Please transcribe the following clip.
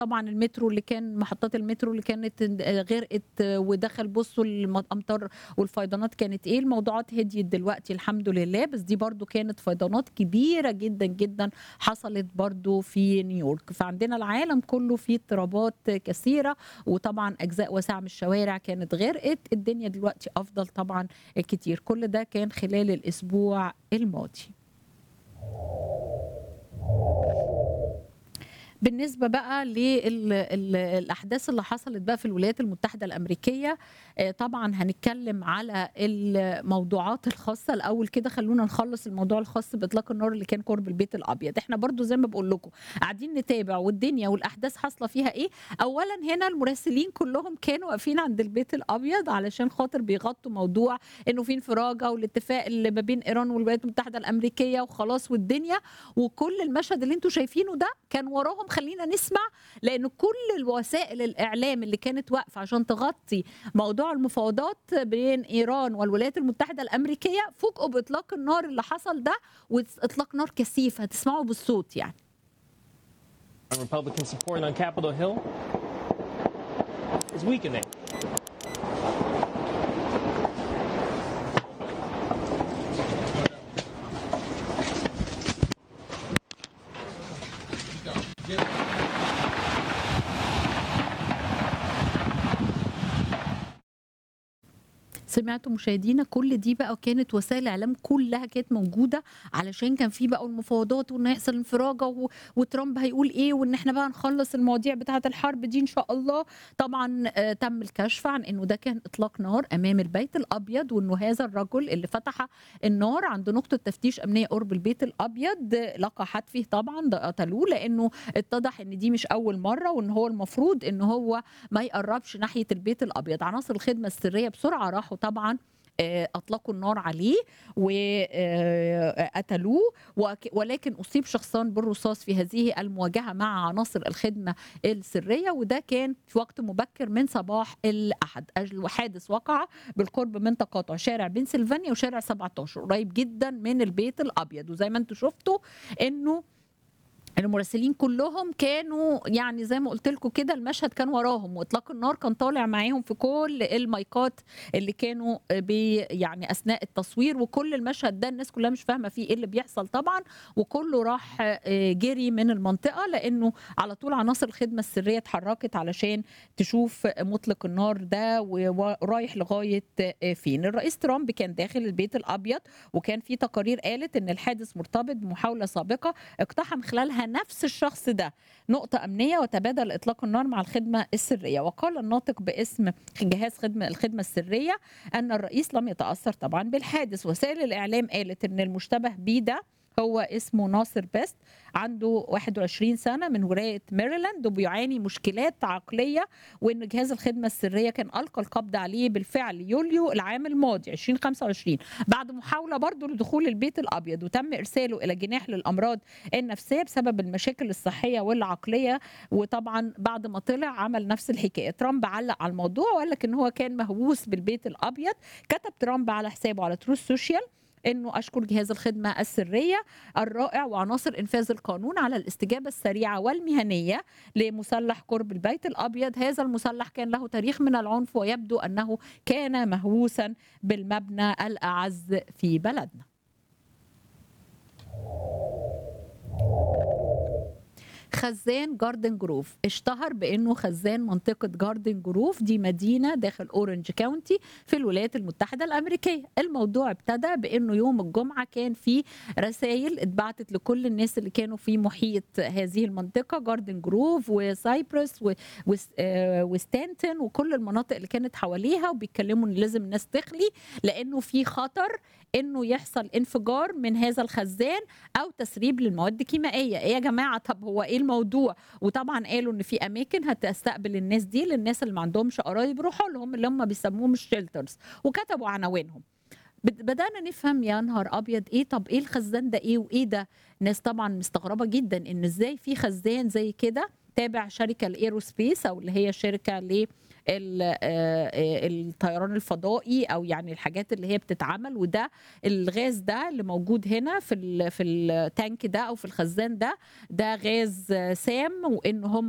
طبعًا المترو اللي كان محطات المترو اللي كانت غرقت ودخل بُصّوا الأمطار والفيضانات كانت إيه، الموضوعات هديت دلوقتي الحمد لله، بس دي برضه كانت فيضانات كبيرة جدًا، جدًا حصلت برضه في نيويورك، فعندنا العالم كله فيه اضطرابات كثيرة، وطبعًا أجزاء واسعة من الشوارع كانت غرقت، الدنيا دلوقتي أفضل طبعًا كتير، كل ده كان خلال الأسبوع الماضي. بالنسبة بقى لل ال الأحداث اللي حصلت بقى في الولايات المتحدة الأمريكية، آآ طبعًا هنتكلم على الموضوعات الخاصة، الأول كده خلّونا نخلّص الموضوع الخاص بإطلاق النار اللي كان قرب البيت الأبيض، إحنا برضه زي ما باقول لكم قاعدين نتابع والدنيا والأحداث حاصلة فيها إيه، أولًا هنا المراسلين كلّهم كانوا واقفين عند البيت الأبيض علشان خاطر بيغطوا موضوع إنه في انفراجة والاتفاق اللي ما بين إيران والولايات المتحدة الأمريكية وخلاص والدنيا، وكل المشهد اللي أنتم شايفينه ده كان وراهم خلّينا نسمع، لإن كل الوسائل الإعلام اللي كانت واقفة عشان تغطي موضوع المفاوضات بين إيران والولايات المتحدة الأمريكية، فوجئوا بإطلاق النار اللي حصل ده، وإطلاق نار كثيف هتسمعوا بالصوت يعني. Republican support on Capitol Hill is weakening. سمعتوا مشاهدينا كل دي بقى كانت وسائل الإعلام كلها كانت موجودة، علشان كان في بقى المفاوضات وإن هيحصل انفراجة و وترامب هيقول إيه، وإن إحنا بقى نخلّص المواضيع بتاعة الحرب دي إن شاء الله، طبعًا آآ تم الكشف عن إنه ده كان إطلاق نار أمام البيت الأبيض، وإنه هذا الرجل اللي فتح النار عند نقطة تفتيش أمنية قرب البيت الأبيض لقى حتفه طبعًا ده قتلوه، لإنه اتضح إن دي مش أول مرة، وإن هو المفروض إن هو ما يقرّبش ناحية البيت الأبيض، عناصر الخدمة السرية بسرعة راحوا طبعًا آآ أطلقوا النار عليه و آآ قتلوه، وك ولكن أصيب شخصان بالرصاص في هذه المواجهة مع عناصر الخدمة السرية، وده كان في وقت مبكر من صباح الأحد، الحادث وقع بالقرب من تقاطع شارع بنسلفانيا وشارع 17 قريب جدًا من البيت الأبيض، وزي ما أنتم شفتوا إنه المراسلين كلّهم كانوا يعني زي ما قُلت لكم كده المشهد كان وراهم، وإطلاق النار كان طالع معاهم في كل المايكات اللي كانوا بي يعني أثناء التصوير، وكل المشهد ده الناس كلّها مش فاهمة فيه إيه اللي بيحصل طبعًا، وكلّه راح آآ جري من المنطقة، لإنه على طول عناصر الخدمة السرية اتحركت علشان تشوف مُطلق النار ده و ورايح لغاية فين. الرئيس ترامب كان داخل البيت الأبيض، وكان في تقارير قالت إن الحادث مرتبط بمحاولة سابقة اقتحم خلالها نفس الشخص ده نقطة أمنية وتبادل إطلاق النار مع الخدمة السرية، وقال الناطق باسم جهاز خدمة الخدمة السرية أن الرئيس لم يتأثر طبعًا بالحادث، وسائل الإعلام قالت إن المشتبه بيه ده هو اسمه ناصر بيست عنده 21 سنة من ولاية ميريلاند، وبيعاني مشكلات عقلية، وإن جهاز الخدمة السرية كان ألقى القبض عليه بالفعل يوليو العام الماضي 2025 بعد محاولة برضه لدخول البيت الأبيض، وتم إرساله إلى جناح للأمراض النفسية بسبب المشاكل الصحية والعقلية، وطبعًا بعد ما طلع عمل نفس الحكاية. ترامب علّق على الموضوع وقال لك إن هو كان مهووس بالبيت الأبيض، كتب ترامب على حسابه على تروث سوشيال إنه أشكر جهاز الخدمة السرية الرائع وعناصر إنفاذ القانون على الاستجابة السريعة والمهنية لمسلح قرب البيت الأبيض، هذا المسلح كان له تاريخ من العنف ويبدو أنه كان مهووسًا بالمبنى الأعز في بلدنا. خزان جاردن جروف اشتهر بانه خزان منطقه جاردن جروف دي مدينه داخل اورنج كاونتي في الولايات المتحده الامريكيه الموضوع ابتدى بانه يوم الجمعه كان في رسائل اتبعتت لكل الناس اللي كانوا في محيط هذه المنطقه جاردن جروف وسايبرس وستانتون وكل المناطق اللي كانت حواليها وبيتكلموا ان لازم الناس تخلي لانه في خطر انه يحصل انفجار من هذا الخزان او تسريب للمواد الكيميائيه ايه يا جماعه طب هو ايه الموضوع وطبعا قالوا ان في اماكن هتستقبل الناس دي للناس اللي ما عندهمش قرايب يروحوا لهم اللي هم بيسموهم الشيلترز وكتبوا عناوينهم بدانا نفهم يا نهار ابيض ايه طب ايه الخزان ده ايه وايه ده ناس طبعا مستغربه جدا ان ازاي في خزان زي كده تابع شركه الايروسبيس او اللي هي شركه ل الطيران الفضائي او يعني الحاجات اللي هي بتتعمل وده الغاز ده اللي موجود هنا في ال في التانك ده او في الخزان ده ده غاز سام وان هم